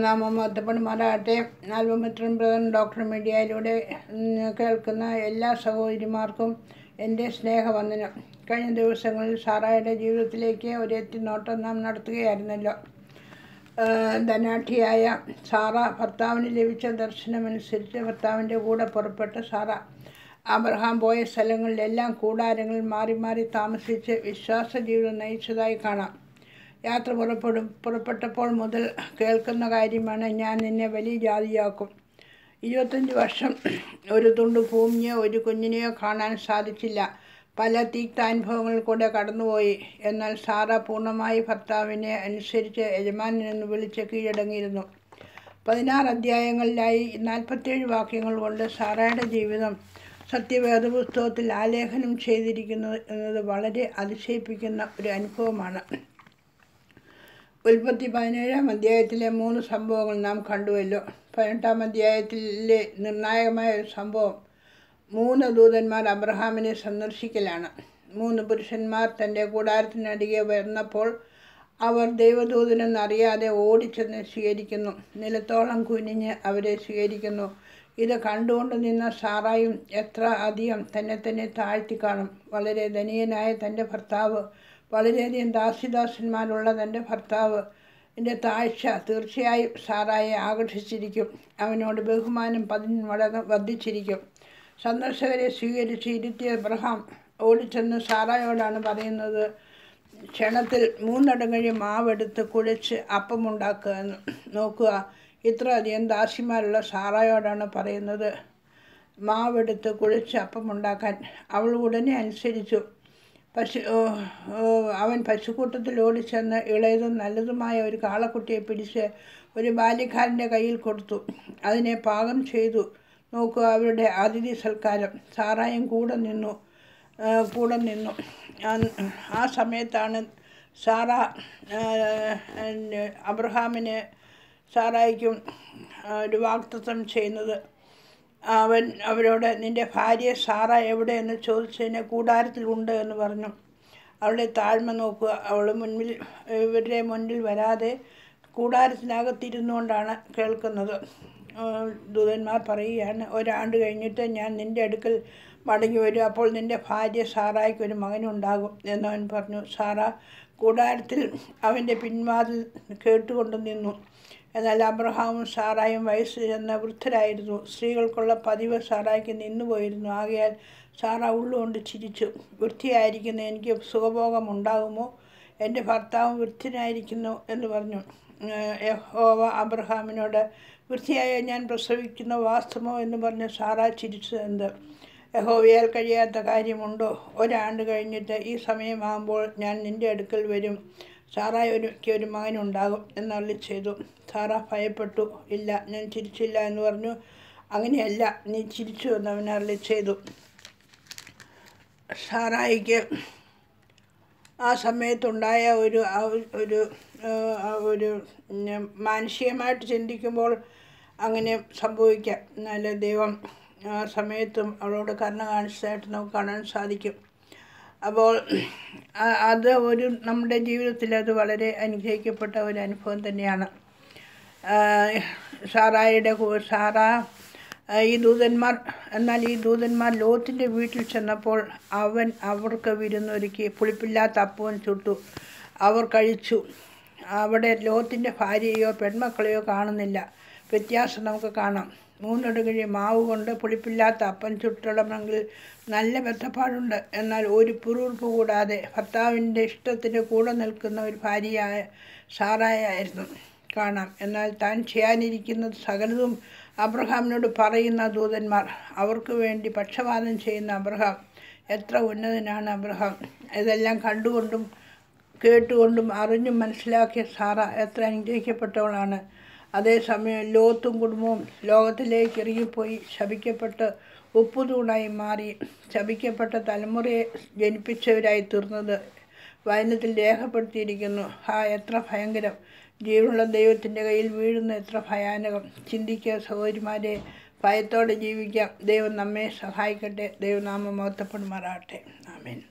ദൈവനാമം മഹത്വപ്പെടുമാറാകട്ടെ ആൽബമിത്രൻ brother doctor മീഡിയയിലൂടെ ഉം, കേൾക്കുന്ന എല്ലാ സഹോദരിമാർക്കും എൻ്റെ സ്നേഹവന്ദനം കഴിഞ്ഞ ദിവസങ്ങളിൽ സാറായുടെ ജീവിതത്തിലേക്ക് ഒരു എത്തിനോട്ടം നാം നടത്തുകയായിരുന്നല്ലോ ഏഹ് ധനാഠ്യയായ സാറ ഭർത്താവിന് ലഭിച്ച ദർശനമനുസരിച്ച് ഭർത്താവിൻ്റെ കൂടെ പുറപ്പെട്ട സാറ അബ്രഹാം പോയ സ്ഥലങ്ങളിലെല്ലാം കൂടാരങ്ങളിൽ മാറി മാറി താമസിച്ച് വിശ്വാസ ജീവിതം നയിച്ചതായി കാണാം യാത്ര പുറപ്പെടും പുറപ്പെട്ടപ്പോൾ മുതൽ കേൾക്കുന്ന കാര്യമാണ് ഞാൻ നിന്നെ വലിയ ജാതിയാക്കും ഇരുപത്തഞ്ച് വർഷം ഒരു തുണ്ട് ഭൂമിയോ ഒരു കുഞ്ഞിനെയോ കാണാൻ സാധിച്ചില്ല പല തീക്താനുഭവങ്ങൾ കൂടെ കടന്നുപോയി എന്നാൽ സാറ പൂർണ്ണമായി ഭർത്താവിനെ അനുസരിച്ച് യജമാനെന്ന് വിളിച്ച് കീഴടങ്ങിയിരുന്നു പതിനാറ് അധ്യായങ്ങളിലായി നാൽപ്പത്തേഴ് വാക്യങ്ങൾ കൊണ്ട് സാറയുടെ ജീവിതം സത്യവേദ പുസ്തകത്തിൽ ആലേഖനം ചെയ്തിരിക്കുന്നത് എന്നത് വളരെ അതിശയിപ്പിക്കുന്ന ഒരു അനുഭവമാണ് ഉൽപ്പത്തി പതിനേഴാം അധ്യായത്തിലെ മൂന്ന് സംഭവങ്ങൾ നാം കണ്ടുവല്ലോ പതിനെട്ടാം അധ്യായത്തിലെ നിർണായകമായ ഒരു സംഭവം മൂന്ന് ദൂതന്മാർ അബ്രഹാമിനെ സന്ദർശിക്കലാണ് മൂന്ന് പുരുഷന്മാർ തൻ്റെ കൂടാരത്തിനടികെ വരുന്നപ്പോൾ അവർ ദൈവദൂതനെന്നറിയാതെ ഓടിച്ചെന്ന് സ്വീകരിക്കുന്നു നിലത്തോളം കുനിഞ്ഞ് അവരെ സ്വീകരിക്കുന്നു ഇത് കണ്ടുകൊണ്ട് നിന്ന സാറായും എത്ര അധികം തന്നെ തന്നെ താഴ്ത്തി കാണും വളരെ ധനികനായ തൻ്റെ ഭർത്താവ് വളരെയധികം ദാസിദാസന്മാരുള്ള തൻ്റെ ഭർത്താവ് എൻ്റെ താഴ്ച തീർച്ചയായും സാറായെ ആകർഷിച്ചിരിക്കും അവനോട് ബഹുമാനം പതിന് മടങ്ങ് വർദ്ധിച്ചിരിക്കും സന്ദർശകരെ സ്വീകരിച്ച് ഇരുത്തിയ അബ്രഹാം ഓടിച്ചെന്ന് സാറായോടാണ് പറയുന്നത് ക്ഷണത്തിൽ മൂന്നടങ്ങഴി മാവെടുത്ത് കുഴച്ച് അപ്പമുണ്ടാക്കുക എന്ന് നോക്കുക ഇത്ര അധികം ദാസിമാരുള്ള സാറായോടാണ് പറയുന്നത് മാവെടുത്ത് കുഴച്ച് അപ്പമുണ്ടാക്കാൻ അവൾ ഉടനെ അനുസരിച്ചു പശു ഓ, ഓ, അവൻ പശുക്കൂട്ടത്തിൽ ഓടിച്ചെന്ന് ഇളയതും നല്ലതുമായ ഒരു കാളക്കുട്ടിയെ പിടിച്ച് ഒരു ബാല്യക്കാരൻ്റെ കയ്യിൽ കൊടുത്തു അതിനെ പാകം ചെയ്തു നോക്കുക അവരുടെ അതിഥി സൽക്കാരം സാറായും കൂടെ നിന്നു ആ, കൂടെ നിന്നു ആ- ആ സമയത്താണ് സാറ ആ, പിന്നെ അബ്രഹാമിന് സാറായിക്കും ആ, ഒരു വാക്തത്വം ചെയ്യുന്നത് അവൻ അവരോട് നിൻ്റെ ഭാര്യ സാറ എവിടെയെന്ന് ചോദിച്ചതിന് കൂടാരത്തിലുണ്ട് എന്ന് പറഞ്ഞു അവളുടെ താഴ്മ നോക്കുക അവൾ മുൻപിൽ ഇവരുടെ മുന്നിൽ വരാതെ കൂടാരത്തിനകത്തിരുന്നുകൊണ്ടാണ് കേൾക്കുന്നത് ആ, ദൂതന്മാർ പറയുകയാണ് ഒരാണ്ട് കഴിഞ്ഞിട്ട് ഞാൻ നിൻ്റെ അടുക്കൽ മടങ്ങി വരും അപ്പോൾ നിൻ്റെ ഭാര്യ സാറായ്ക്ക് ഒരു മകനുണ്ടാകും എന്നവൻ പറഞ്ഞു സാറ കൂടാരത്തിൽ അവൻ്റെ പിൻവാതിൽ കേട്ടുകൊണ്ട് നിന്നു എന്നാൽ അബ്രഹാമും സാറായും വയസ്സ് ചെന്ന വൃദ്ധരായിരുന്നു സ്ത്രീകൾക്കുള്ള പതിവ് സാറായ്ക്ക് നിന്നുപോയിരുന്നു ആകയാൽ സാറ ഉള്ളുകൊണ്ട് ചിരിച്ചു വൃത്തിയായിരിക്കുന്ന എനിക്ക് സുഖഭോഗം ഉണ്ടാകുമോ എൻ്റെ ഭർത്താവ് വൃത്തിനായിരിക്കുന്നു എന്ന് പറഞ്ഞു ഏഹ് യഹോവ അബ്രഹാമിനോട് വൃത്തിയായ ഞാൻ പ്രസവിക്കുന്ന വാസ്തവമോ എന്ന് പറഞ്ഞ് സാറ ചിരിച്ചു എന്ത് യഹോവയാൽ കഴിയാത്ത കാര്യമുണ്ടോ ഒരാണ്ട് കഴിഞ്ഞിട്ട് ഈ സമയമാകുമ്പോൾ ഞാൻ നിൻ്റെ അടുക്കൽ വരും സാറായ ഒരുക്ക് ഒരു മകനുണ്ടാകും എന്നള്ളി ചെയ്തു സാറ ഭയപ്പെട്ടു ഇല്ല ഞാൻ ചിരിച്ചില്ല എന്ന് പറഞ്ഞു അങ്ങനെയല്ല നീ ചിരിച്ചു എന്ന് അവൻ അരളി ചെയ്തു സാറായിക്ക് ആ സമയത്തുണ്ടായ ഒരു ആ ഒരു- ഒരു ആ, ആ ഒരു ഉം, മാനുഷികമായിട്ട് ചിന്തിക്കുമ്പോൾ അങ്ങനെ സംഭവിക്കാം എന്നാൽ ദൈവം ആ സമയത്തും അവളോട് കരുണ കാണിച്ചതായിട്ട് നമുക്ക് കാണാൻ സാധിക്കും അപ്പോൾ ആ- അത് ഒരു നമ്മുടെ ജീവിതത്തിൽ അത് വളരെ അനുഗ്രഹിക്കപ്പെട്ട ഒരു അനുഭവം തന്നെയാണ് ആ, സാറായുടെ കൂ- സാറ ആ, ഈ ദൂതന്മാർ എന്നാൽ ഈ ദൂതന്മാർ ലോത്തിൻ്റെ വീട്ടിൽ ചെന്നപ്പോൾ അവൻ അവർക്ക് വിരുന്നൊരുക്കി പുളിപ്പില്ലാത്ത അപ്പവും ചുട്ടു അവർ കഴിച്ചു അവിടെ ലോത്തിൻ്റെ ഭാര്യയോ പെൺമക്കളെയോ കാണുന്നില്ല വ്യത്യാസം നമുക്ക് കാണാം മൂന്നടുകഴി മാവ് കൊണ്ട് പുളിപ്പില്ലാത്ത അപ്പം ചുട്ടിടണമെങ്കിൽ നല്ല ബന്ധപ്പാടുണ്ട് എന്നാൽ ഒരു പുറൂർപ്പ് കൂടാതെ ഭർത്താവിൻ്റെ ഇഷ്ടത്തിന് കൂടെ നിൽക്കുന്ന ഒരു ഭാര്യയായ സാറായായിരുന്നു കാണാം എന്നാൽ താൻ ചെയ്യാനിരിക്കുന്നത് സകലതും അബ്രഹാമിനോട് പറയുന്ന ദൂതന്മാർ അവർക്ക് വേണ്ടി പക്ഷപാതം ചെയ്യുന്ന അബ്രഹാം എത്ര ഉന്നതനാണ് അബ്രഹാം ഇതെല്ലാം കണ്ടുകൊണ്ടും കേട്ടുകൊണ്ടും അറിഞ്ഞും മനസ്സിലാക്കിയ സാറ എത്ര അനുഗ്രഹിക്കപ്പെട്ടവളാണ് അതേസമയം ലോത്തും കുടുംബവും ലോകത്തിലേക്ക് ഇറങ്ങിപ്പോയി ശപിക്കപ്പെട്ട് ഉപ്പുതൂണായി മാറി ശപിക്കപ്പെട്ട തലമുറയെ ജനിപ്പിച്ചവരായി തീർന്നത് വചനത്തിൽ രേഖപ്പെടുത്തിയിരിക്കുന്നു ഹാ എത്ര ഭയങ്കരം ജീവനുള്ള ദൈവത്തിൻ്റെ കയ്യിൽ വീഴുന്ന എത്ര ഭയാനകം ചിന്തിക്കുക സഹോദരിമാരെ ഭയത്തോടെ ജീവിക്കാം ദൈവം നമ്മെ സഹായിക്കട്ടെ ദൈവനാമം മഹത്വപ്പെടുമാറാകട്ടെ ആമേൻ